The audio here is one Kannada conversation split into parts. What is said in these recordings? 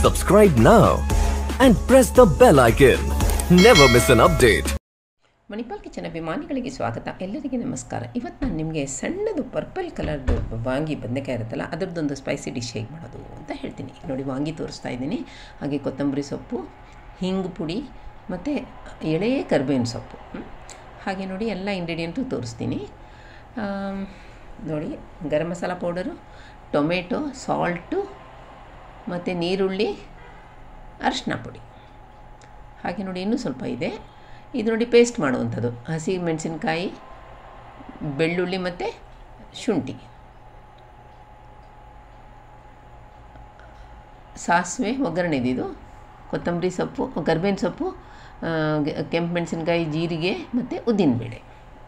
Subscribe now and press the bell icon. Never miss an update. Manipal kitchen ಅಭಿಮಾನಿಗಳಿಗೆ ಸ್ವಾಗತ ಎಲ್ಲರಿಗೆ ನಮಸ್ಕಾರ ಇವತ್ತು ನಾನು ನಿಮಗೆ ಸಣ್ಣದು ಪರ್ಪಲ್ ಕಲರ್ದು ವಾಂಗಿ ಬದನೆಕಾಯಿ ಇರುತ್ತಲ್ಲ ಅದರದ್ದೊಂದು ಸ್ಪೈಸಿ ಡಿಶ್ ಹೇಗೆ ಮಾಡೋದು ಅಂತ ಹೇಳ್ತೀನಿ ಈಗ ನೋಡಿ ವಾಂಗಿ ತೋರಿಸ್ತಾ ಇದ್ದೀನಿ ಹಾಗೆ ಕೊತ್ತಂಬರಿ ಸೊಪ್ಪು ಹಿಂಗು ಪುಡಿ ಮತ್ತು ಎಳೆ ಕರಿಬೇವಿನ ಸೊಪ್ಪು ಹ್ಮ್. ಹಾಗೆ ನೋಡಿ ಎಲ್ಲ ಇಂಗ್ರೀಡಿಯೆಂಟು ತೋರಿಸ್ತೀನಿ ಆಮ್, ನೋಡಿ garam masala powder tomato salt ಮತ್ತು ನೀರುಳ್ಳಿ ಅರಿಶಿನ ಪುಡಿ ಹಾಗೆ ನೋಡಿ ಇನ್ನೂ ಸ್ವಲ್ಪ ಇದೆ ಇದು ನೋಡಿ ಪೇಸ್ಟ್ ಮಾಡುವಂಥದ್ದು ಹಸಿ ಮೆಣಸಿನ್ಕಾಯಿ ಬೆಳ್ಳುಳ್ಳಿ ಮತ್ತು ಶುಂಠಿ ಸಾಸಿವೆ ಒಗ್ಗರಣೆದಿದು ಕೊತ್ತಂಬರಿ ಸೊಪ್ಪು ಕರ್ಬೇವಿನ ಸೊಪ್ಪು ಆ, ಗೆ- ಕೆಂಪು ಮೆಣಸಿನ್ಕಾಯಿ ಜೀರಿಗೆ ಮತ್ತು ಉದ್ದಿನಬೇಳೆ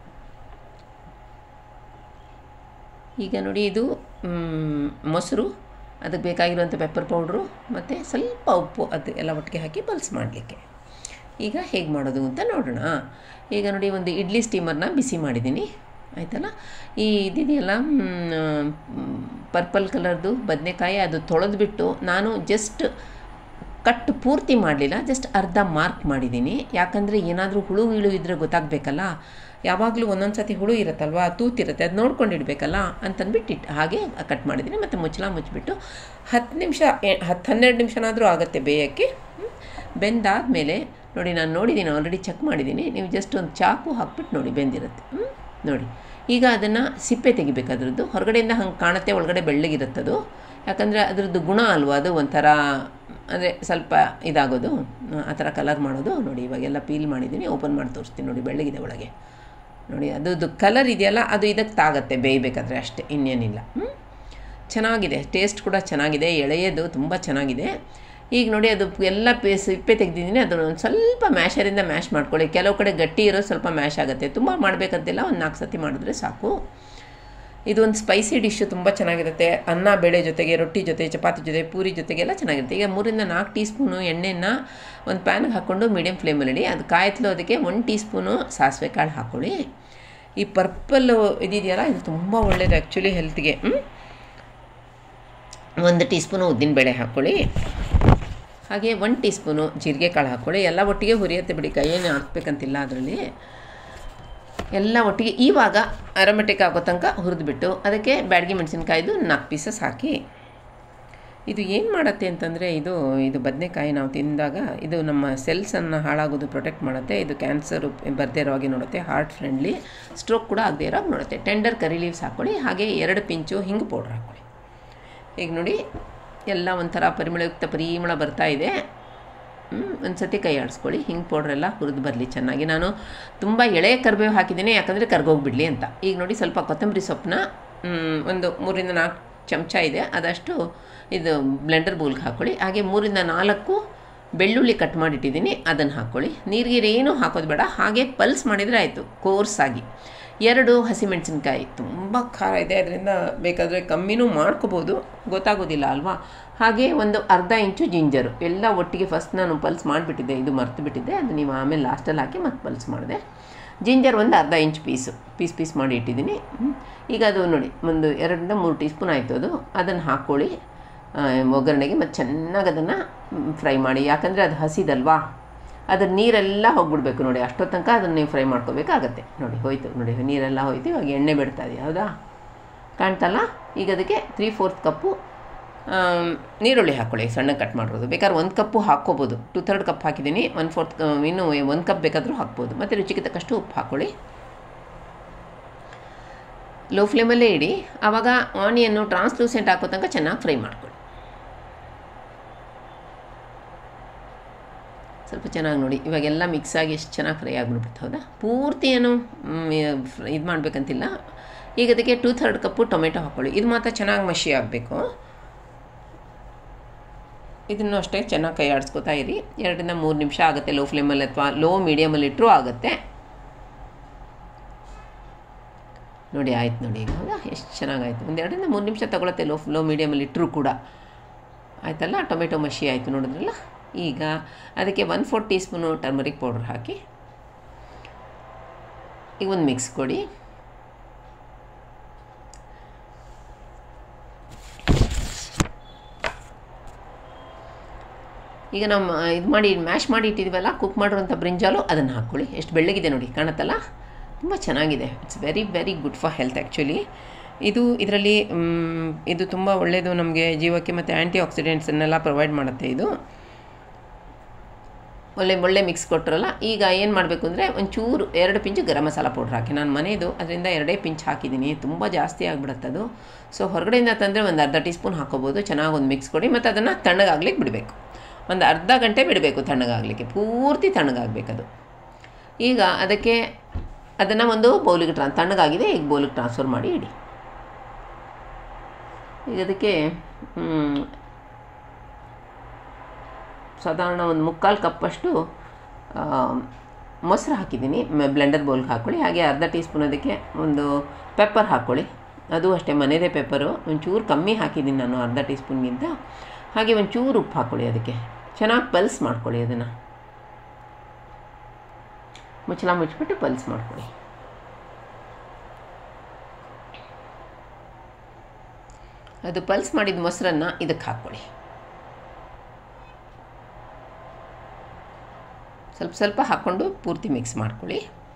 ಈಗ ನೋಡಿ ಇದು ಮ್, ಮೊಸರು ಅದಕ್ಕೆ ಬೇಕಾಗಿರುವಂಥ ಪೆಪ್ಪರ್ ಪೌಡ್ರು ಮತ್ತು ಸ್ವಲ್ಪ ಉಪ್ಪು ಅದು ಎಲ್ಲ ಒಟ್ಟಿಗೆ ಹಾಕಿ ಪಲ್ಸ್ ಮಾಡಲಿಕ್ಕೆ ಈಗ ಹೇಗೆ ಮಾಡೋದು ಅಂತ ನೋಡೋಣ ಈಗ ನೋಡಿ ಒಂದು ಇಡ್ಲಿ ಸ್ಟೀಮರ್ನ ಬಿಸಿ ಮಾಡಿದ್ದೀನಿ ಆಯಿತಲ್ಲ ಈ ಇದಿದೆಯಲ್ಲ ಪರ್ಪಲ್ ಕಲರ್ದು ಬದನೆಕಾಯಿ ಅದು ತೊಳೆದ್ಬಿಟ್ಟು ನಾನು ಜಸ್ಟ್ ಕಟ್ ಪೂರ್ತಿ ಮಾಡಲಿಲ್ಲ ಜಸ್ಟ್ ಅರ್ಧ ಮಾರ್ಕ್ ಮಾಡಿದ್ದೀನಿ ಯಾಕಂದರೆ ಏನಾದರೂ ಹುಳು ಇಳು ಇದ್ದರೆ ಗೊತ್ತಾಗಬೇಕಲ್ಲ ಯಾವಾಗಲೂ ಒಂದೊಂದು ಸತಿ ಹುಳು ಇರುತ್ತಲ್ವಾ ತೂತಿರುತ್ತೆ ಅದು ನೋಡ್ಕೊಂಡಿಡ್ಬೇಕಲ್ಲ ಅಂತಂದ್ಬಿಟ್ಟು ಇಟ್ಟು ಹಾಗೆ ಕಟ್ ಮಾಡಿದ್ದೀನಿ ಮತ್ತು ಮುಚ್ಚಳ ಮುಚ್ಚಿಬಿಟ್ಟು ಹತ್ತು ನಿಮಿಷ ಹತ್ತು ಹನ್ನೆರಡು ನಿಮಿಷನಾದರೂ ಆಗುತ್ತೆ ಬೇಯೋಕ್ಕೆ ಹ್ಮ್. ಬೆಂದಾದಮೇಲೆ ನೋಡಿ ನಾನು ನೋಡಿದ್ದೀನಿ ಆಲ್ರೆಡಿ ಚೆಕ್ ಮಾಡಿದ್ದೀನಿ ನೀವು ಜಸ್ಟ್ ಒಂದು ಚಾಕು ಹಾಕ್ಬಿಟ್ಟು ನೋಡಿ ಬೆಂದಿರುತ್ತೆ ಹ್ಮ್? ನೋಡಿ ಈಗ ಅದನ್ನು ಸಿಪ್ಪೆ ತೆಗಿಬೇಕು ಅದ್ರದ್ದು ಹೊರಗಡೆಯಿಂದ ಹಂಗೆ ಕಾಣುತ್ತೆ ಒಳಗಡೆ ಬೆಳ್ಳಗಿರುತ್ತದು ಯಾಕಂದರೆ ಅದ್ರದ್ದು ಗುಣ ಅಲ್ವಾ ಅದು ಒಂಥರ ಅಂದರೆ ಸ್ವಲ್ಪ ಇದಾಗೋದು ಆ ಥರ ಕಲರ್ ಮಾಡೋದು ನೋಡಿ ಇವಾಗೆಲ್ಲ ಪೀಲ್ ಮಾಡಿದ್ದೀನಿ ಓಪನ್ ಮಾಡಿ ತೋರಿಸ್ತೀನಿ ನೋಡಿ ಬೆಳ್ಳಗಿದೆ ಒಳಗೆ ನೋಡಿ ಅದ್ರದ್ದು ಕಲರ್ ಇದೆಯಲ್ಲ ಅದು ಇದಕ್ಕೆ ತಾಗತ್ತೆ ಬೇಯಬೇಕಾದ್ರೆ ಅಷ್ಟೇ ಇನ್ನೇನಿಲ್ಲ ಹ್ಮ್? ಚೆನ್ನಾಗಿದೆ ಟೇಸ್ಟ್ ಕೂಡ ಚೆನ್ನಾಗಿದೆ ಎಳೆಯದು ತುಂಬ ಚೆನ್ನಾಗಿದೆ ಈಗ ನೋಡಿ ಅದು ಎಲ್ಲ ಪೇ ಸಿಪ್ಪೆ ತೆಗೆದಿದ್ದೀನಿ ಅದನ್ನು ಒಂದು ಸ್ವಲ್ಪ ಮ್ಯಾಶರಿಂದ ಮ್ಯಾಶ್ ಮಾಡ್ಕೊಳ್ಳಿ ಕೆಲವು ಕಡೆ ಗಟ್ಟಿ ಇರೋ ಸ್ವಲ್ಪ ಮ್ಯಾಶ್ ಆಗುತ್ತೆ ತುಂಬ ಮಾಡಬೇಕಂತಿಲ್ಲ ಒಂದು ನಾಲ್ಕು ಸತಿ ಮಾಡಿದ್ರೆ ಸಾಕು ಇದೊಂದು ಸ್ಪೈಸಿ ಡಿಶ್ಶು ತುಂಬ ಚೆನ್ನಾಗಿರುತ್ತೆ ಅನ್ನ ಬೇಳೆ ಜೊತೆಗೆ ರೊಟ್ಟಿ ಜೊತೆ ಚಪಾತಿ ಜೊತೆ ಪೂರಿ ಜೊತೆಗೆಲ್ಲ ಚೆನ್ನಾಗಿರುತ್ತೆ ಈಗ ಮೂರಿಂದ ನಾಲ್ಕು ಟೀ ಸ್ಪೂನು ಎಣ್ಣೆನ ಒಂದು ಪ್ಯಾನ್ಗೆ ಹಾಕ್ಕೊಂಡು ಮೀಡಿಯಮ್ ಫ್ಲೇಮಲ್ಲಿ ಇಡಿ ಅದು ಕಾಯ್ತಲು ಅದಕ್ಕೆ ಒಂದು ಟೀ ಸ್ಪೂನು ಸಾಸಿವೆ ಕಾಳು ಹಾಕ್ಕೊಳ್ಳಿ ಈ ಪರ್ಪಲ್ ಇದಿದೆಯಲ್ಲ ಇದು ತುಂಬ ಒಳ್ಳೆಯದು ಆ್ಯಕ್ಚುಲಿ ಹೆಲ್ತ್ಗೆ ಒಂದು ಟೀ ಸ್ಪೂನು ಉದ್ದಿನಬೇಳೆ ಹಾಕ್ಕೊಳ್ಳಿ ಹಾಗೆ ಒಂದು ಟೀ ಸ್ಪೂನು ಜೀರಿಗೆ ಕಾಳು ಹಾಕ್ಕೊಳ್ಳಿ ಎಲ್ಲ ಒಟ್ಟಿಗೆ ಹುರಿಯುತ್ತೆ ಬಿಡಿ ಕೈಯೇನು ಹಾಕ್ಬೇಕಂತಿಲ್ಲ ಅದರಲ್ಲಿ ಎಲ್ಲ ಒಟ್ಟಿಗೆ ಇವಾಗ ಅರಮಟೆಗೆ ಆಗೋ ತನಕ ಹುರಿದ್ಬಿಟ್ಟು ಅದಕ್ಕೆ ಬ್ಯಾಡಗಿ ಮೆಣಸಿನ್ಕಾಯ್ದು ನಾಲ್ಕು ಪೀಸಸ್ ಹಾಕಿ ಇದು ಏನು ಮಾಡುತ್ತೆ ಅಂತಂದರೆ ಇದು ಇದು ಬದನೆಕಾಯಿ ನಾವು ತಿಂದಾಗ ಇದು ನಮ್ಮ ಸೆಲ್ಸನ್ನು ಹಾಳಾಗೋದು ಪ್ರೊಟೆಕ್ಟ್ ಮಾಡುತ್ತೆ ಇದು ಕ್ಯಾನ್ಸರು ಬರದೇ ಇರೋ ಹಾಗೆ ನೋಡುತ್ತೆ ಹಾರ್ಟ್ ಫ್ರೆಂಡ್ಲಿ ಸ್ಟ್ರೋಕ್ ಕೂಡ ಆಗದೆ ಇರೋ ಹಾಗೆ ನೋಡುತ್ತೆ ಟೆಂಡರ್ ಕರಿ ಲೀವ್ಸ್ ಹಾಕ್ಕೊಳ್ಳಿ ಹಾಗೆ ಎರಡು ಪಿಂಚು ಹಿಂಗೆ ಪೌಡ್ರ್ ಹಾಕ್ಕೊಳ್ಳಿ ಈಗ ನೋಡಿ ಎಲ್ಲ ಒಂಥರ ಪರಿಮಳಯುಕ್ತ ಪರಿಮಳ ಬರ್ತಾ ಇದೆ ಒಂದು ಸತಿ ಕೈ ಆಡಿಸ್ಕೊಳ್ಳಿ ಹಿಂಗೆ ಪೌಡ್ರೆಲ್ಲ ಹುರಿದು ಬರಲಿ ಚೆನ್ನಾಗಿ ನಾನು ತುಂಬ ಎಳೆ ಕರಿಬೇವು ಹಾಕಿದ್ದೀನಿ ಯಾಕಂದರೆ ಕರ್ಗೋಗ್ಬಿಡಲಿ ಅಂತ ಈಗ ನೋಡಿ ಸ್ವಲ್ಪ ಕೊತ್ತಂಬರಿ ಸೊಪ್ಪನ್ನ ಮ್, ಒಂದು ಮೂರಿಂದ ನಾಲ್ಕು ಚಮಚ ಇದೆ ಅದಷ್ಟು ಇದು ಬ್ಲೆಂಡರ್ ಬೌಲ್ಗೆ ಹಾಕ್ಕೊಳ್ಳಿ ಹಾಗೆ ಮೂರಿಂದ ನಾಲ್ಕು ಬೆಳ್ಳುಳ್ಳಿ ಕಟ್ ಮಾಡಿಟ್ಟಿದ್ದೀನಿ ಅದನ್ನು ಹಾಕ್ಕೊಳ್ಳಿ ನೀರಿಗೆ ಏನೂ ಹಾಕೋದು ಬೇಡ ಹಾಗೆ ಪಲ್ಸ್ ಮಾಡಿದರೆ ಆಯಿತು ಕೋರ್ಸಾಗಿ ಎರಡು ಹಸಿಮೆಣಸಿನ್ಕಾಯಿ ತುಂಬ ಖಾರ ಇದೆ ಅದರಿಂದ ಬೇಕಾದರೆ ಕಮ್ಮಿನೂ ಮಾಡ್ಕೋಬೋದು ಗೊತ್ತಾಗೋದಿಲ್ಲ ಅಲ್ವಾ ಹಾಗೆ ಒಂದು ಅರ್ಧ ಇಂಚು ಜಿಂಜರು ಎಲ್ಲ ಒಟ್ಟಿಗೆ ಫಸ್ಟ್ ನಾನು ಪಲ್ಸ್ ಮಾಡಿಬಿಟ್ಟಿದ್ದೆ ಇದು ಮರ್ತು ಬಿಟ್ಟಿದ್ದೆ ಅದು ನೀವು ಆಮೇಲೆ ಲಾಸ್ಟಲ್ಲಿ ಹಾಕಿ ಮತ್ತೆ ಪಲ್ಸ್ ಮಾಡಿದೆ ಜಿಂಜರ್ ಒಂದು ಅರ್ಧ ಇಂಚ್ ಪೀಸು ಪೀಸ್ ಪೀಸ್ ಮಾಡಿ ಇಟ್ಟಿದ್ದೀನಿ ಹ್ಮ್. ಈಗ ಅದು ನೋಡಿ ಒಂದು ಎರಡರಿಂದ ಮೂರು ಟೀ ಸ್ಪೂನ್ ಆಯಿತು ಅದು ಅದನ್ನು ಹಾಕ್ಕೊಳ್ಳಿ ಆ, ಒಗ್ಗರಣೆಗೆ ಮತ್ತು ಚೆನ್ನಾಗಿ ಅದನ್ನು ಫ್ರೈ ಮಾಡಿ ಯಾಕಂದರೆ ಅದು ಹಸಿದಲ್ವಾ ಅದ್ರ ನೀರೆಲ್ಲ ಹೋಗ್ಬಿಡ್ಬೇಕು ನೋಡಿ ಅಷ್ಟೋ ತನಕ ಅದನ್ನು ನೀವು ಫ್ರೈ ಮಾಡ್ಕೋಬೇಕಾಗತ್ತೆ ನೋಡಿ ಹೋಯ್ತು ನೋಡಿ ನೀರೆಲ್ಲ ಹೋಯ್ತು ಇವಾಗ ಎಣ್ಣೆ ಬಿಡ್ತಾ ಇದೆ ಹೌದಾ ಕಾಣ್ತಲ್ಲ ಈಗ ಅದಕ್ಕೆ ತ್ರೀ ಫೋರ್ತ್ ಕಪ್ಪು ಆಮ್, ನೀರುಳ್ಳಿ ಹಾಕ್ಕೊಳ್ಳಿ ಸಣ್ಣ ಕಟ್ ಮಾಡಿರೋದು ಬೇಕಾದ್ರೆ ಒಂದು ಕಪ್ಪು ಹಾಕ್ಕೋಬೋದು ಟು ಥರ್ಡ್ ಕಪ್ ಹಾಕಿದ್ದೀನಿ ಒನ್ ಫೋರ್ತ್ ಇನ್ನೂ ಒಂದು ಕಪ್ ಬೇಕಾದರೂ ಹಾಕ್ಬೋದು ಮತ್ತು ರುಚಿಗೆ ತಕ್ಕಷ್ಟು ಉಪ್ಪು ಹಾಕ್ಕೊಳ್ಳಿ ಲೋ ಫ್ಲೇಮಲ್ಲೇ ಇಡಿ ಆವಾಗ ಆನಿಯನ್ನು ಟ್ರಾನ್ಸ್ಲೂಸೆಂಟ್ ಹಾಕೋ ತನಕ ಚೆನ್ನಾಗಿ ಫ್ರೈ ಮಾಡ್ಕೊಳ್ಳಿ ಸ್ವಲ್ಪ ಚೆನ್ನಾಗಿ ನೋಡಿ ಇವಾಗೆಲ್ಲ ಮಿಕ್ಸ್ ಆಗಿ ಎಷ್ಟು ಚೆನ್ನಾಗಿ ಫ್ರೈ ಆಗಿಬಿಡ್ಬಿಟ್ಟು ಹೌದಾ ಪೂರ್ತಿ ಏನು ಇದು ಮಾಡಬೇಕಂತಿಲ್ಲ ಈಗ ಅದಕ್ಕೆ ಟೂ ಥರ್ಡ್ ಕಪ್ಪು ಟೊಮೆಟೊ ಹಾಕ್ಕೊಳ್ಳಿ ಇದು ಮಾತ್ರ ಚೆನ್ನಾಗಿ ಮಷಿ ಆಗಬೇಕು ಇದನ್ನು ಅಷ್ಟೇ ಚೆನ್ನಾಗಿ ಕೈ ಆಡಿಸ್ಕೊತಾ ಇರಿ ಎರಡರಿಂದ ಮೂರು ನಿಮಿಷ ಆಗುತ್ತೆ ಲೋ ಫ್ಲೇಮಲ್ಲಿ ಅಥವಾ ಲೋ ಮೀಡಿಯಮಲ್ಲಿ ಇಟ್ಟರೂ ಆಗುತ್ತೆ ನೋಡಿ ಆಯ್ತು ನೋಡಿ ಈಗ ಹೌದಾ ಎಷ್ಟು ಚೆನ್ನಾಗಾಯ್ತು ಒಂದು ಎರಡರಿಂದ ಮೂರು ನಿಮಿಷ ತಗೊಳುತ್ತೆ ಲೋ ಲೋ ಮೀಡಿಯಮಲ್ಲಿ ಇಟ್ಟರೂ ಕೂಡ ಆಯ್ತಲ್ಲ ಟೊಮೆಟೊ ಮಷಿ ಆಯಿತು ನೋಡಿದ್ರಲ್ಲ ಈಗ ಅದಕ್ಕೆ one four teaspoon turmeric powder ಹಾಕಿ ಈಗ ಒಂದು ಮಿಕ್ಸ್ ಕೊಡಿ ಈಗ ನಾವು ಇದು ಮಾಡಿ ಮ್ಯಾಶ್ ಮಾಡಿ ಇಟ್ಟಿದ್ದೀವಲ್ಲ ಕುಕ್ ಮಾಡಿರುವಂಥ ಬ್ರಿಂಜಾಲು ಅದನ್ನು ಹಾಕ್ಕೊಳ್ಳಿ ಎಷ್ಟು ಬೆಳ್ಳಗಿದೆ ನೋಡಿ ಕಾಣುತ್ತಲ್ಲ ತುಂಬ ಚೆನ್ನಾಗಿದೆ it's very very good for health actually ಇದು ಇದರಲ್ಲಿ ಇದು ತುಂಬ ಒಳ್ಳೆಯದು ನಮಗೆ ಜೀವಕ್ಕೆ ಮತ್ತು ಆ್ಯಂಟಿ ಆಕ್ಸಿಡೆಂಟ್ಸನ್ನೆಲ್ಲ ಪ್ರೊವೈಡ್ ಮಾಡುತ್ತೆ ಇದು ಒಳ್ಳೆ ಒಳ್ಳೆ ಮಿಕ್ಸ್ ಕೊಟ್ಟರಲ್ಲ ಈಗ ಏನು ಮಾಡಬೇಕು ಅಂದರೆ ಒಂಚೂರು ಎರಡು ಪಿಂಚು ಗರಂ ಮಸಾಲ ಪೌಡ್ರ್ ಹಾಕಿ ನಾನು ಮನೆಯದು ಅದರಿಂದ ಎರಡೇ ಪಿಂಚ್ ಹಾಕಿದ್ದೀನಿ ತುಂಬ ಜಾಸ್ತಿ ಆಗಿಬಿಡುತ್ತೆ ಅದು ಸೊ ಹೊರಗಡೆಯಿಂದ ತಂದರೆ ಒಂದು ಅರ್ಧ ಟೀ ಸ್ಪೂನ್ ಹಾಕೋಬೋದು ಚೆನ್ನಾಗಿ ಒಂದು ಮಿಕ್ಸ್ ಕೊಡಿ ಮತ್ತು ಅದನ್ನು ತಣ್ಣಗಾಗ್ಲಿಕ್ಕೆ ಬಿಡಬೇಕು ಒಂದು ಅರ್ಧ ಗಂಟೆ ಬಿಡಬೇಕು ತಣ್ಣಗಾಗಲಿಕ್ಕೆ ಪೂರ್ತಿ ತಣ್ಣಗಾಗಬೇಕು ಅದು ಈಗ ಅದಕ್ಕೆ ಅದನ್ನು ಒಂದು ಬೌಲಿಗೆ ಟ್ರಾನ್ ತಣ್ಣಗಾಗಿದೆ ಈಗ ಬೌಲಿಗೆ ಟ್ರಾನ್ಸ್ಫರ್ ಮಾಡಿ ಇಡಿ ಈಗ ಅದಕ್ಕೆ ಸಾಧಾರಣ ಒಂದು ಮುಕ್ಕಾಲು ಕಪ್ಪಷ್ಟು ಮೊಸರು ಹಾಕಿದ್ದೀನಿ ಬ್ಲೆಂಡರ್ ಬೌಲ್ಗೆ ಹಾಕ್ಕೊಳ್ಳಿ ಹಾಗೆ ಅರ್ಧ ಟೀ ಸ್ಪೂನ್ ಅದಕ್ಕೆ ಒಂದು ಪೆಪ್ಪರ್ ಹಾಕ್ಕೊಳ್ಳಿ ಅದು ಅಷ್ಟೇ ಮನೆಯದೇ ಪೆಪ್ಪರು ಒಂಚೂರು ಕಮ್ಮಿ ಹಾಕಿದ್ದೀನಿ ನಾನು ಅರ್ಧ ಟೀ ಸ್ಪೂನ್ಗಿಂತ ಹಾಗೆ ಒಂಚೂರು ಉಪ್ಪು ಹಾಕ್ಕೊಳ್ಳಿ ಅದಕ್ಕೆ ಚೆನ್ನಾಗಿ ಪಲ್ಸ್ ಮಾಡ್ಕೊಳ್ಳಿ ಅದನ್ನು ಮುಚ್ಚಳ ಮುಚ್ಚಿಬಿಟ್ಟು ಪಲ್ಸ್ ಮಾಡ್ಕೊಳ್ಳಿ ಅದು ಪಲ್ಸ್ ಮಾಡಿದ ಮೊಸರನ್ನು ಇದಕ್ಕೆ ಹಾಕ್ಕೊಳ್ಳಿ ಸ್ವಲ್ಪ ಸ್ವಲ್ಪ ಹಾಕ್ಕೊಂಡು ಪೂರ್ತಿ ಮಿಕ್ಸ್ ಮಾಡ್ಕೊಳ್ಳಿ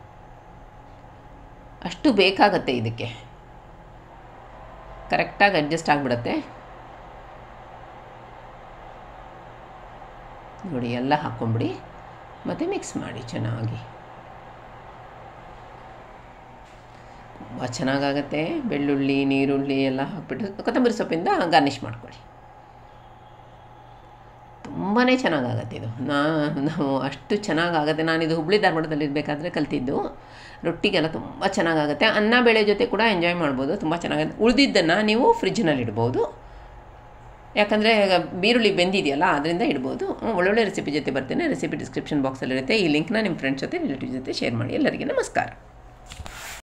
ಅಷ್ಟು ಬೇಕಾಗತ್ತೆ ಇದಕ್ಕೆ ಕರೆಕ್ಟಾಗಿ ಅಡ್ಜಸ್ಟ್ ಆಗಿಬಿಡತ್ತೆ ನೋಡಿ ಎಲ್ಲ ಹಾಕ್ಕೊಂಬಿಡಿ ಮತ್ತು ಮಿಕ್ಸ್ ಮಾಡಿ ಚೆನ್ನಾಗಿ ತುಂಬ ಚೆನ್ನಾಗಾಗತ್ತೆ ಬೆಳ್ಳುಳ್ಳಿ ನೀರುಳ್ಳಿ ಎಲ್ಲ ಹಾಕ್ಬಿಟ್ಟು ಕೊತ್ತಂಬರಿ ಸೊಪ್ಪಿಂದ ಗಾರ್ನಿಷ್ ಮಾಡ್ಕೊಳ್ಳಿ ತುಂಬಾ ಚೆನ್ನಾಗಾಗತ್ತೆ ಇದು ನಾ ನಾವು ಅಷ್ಟು ಚೆನ್ನಾಗಾಗತ್ತೆ ನಾನಿದು ಹುಬ್ಳಿ ಧಾರವಾಡದಲ್ಲಿ ಇರಬೇಕಾದ್ರೆ ಕಲ್ತಿದ್ದು ರೊಟ್ಟಿಗೆಲ್ಲ ತುಂಬ ಚೆನ್ನಾಗಾಗುತ್ತೆ ಅನ್ನ ಬೇಳೆ ಜೊತೆ ಕೂಡ ಎಂಜಾಯ್ ಮಾಡ್ಬೋದು ತುಂಬ ಚೆನ್ನಾಗುತ್ತೆ ಉಳಿದಿದ್ದನ್ನು ನೀವು ಫ್ರಿಜ್ನಲ್ಲಿ ಇಡ್ಬೋದು ಯಾಕಂದರೆ ಈರುಳ್ಳಿ ಬೆಂದಿದೆಯಲ್ಲ ಅದರಿಂದ ಇಡ್ಬೋದು ಒಳ್ಳೊಳ್ಳೆ ರೆಸಿಪಿ ಜೊತೆ ಬರ್ತೇನೆ ರೆಸಿಪಿ ಡಿಸ್ಕ್ರಿಪ್ಷನ್ ಬಾಕ್ಸಲ್ಲಿರುತ್ತೆ ಈ ಲಿಂಕ್ನ ನಿಮ್ಮ ಫ್ರೆಂಡ್ಸ್ ಜೊತೆ ರಿಲೇಟಿವ್ ಜೊತೆ ಶೇರ್ ಮಾಡಿ ಎಲ್ಲರಿಗೆ ನಮಸ್ಕಾರ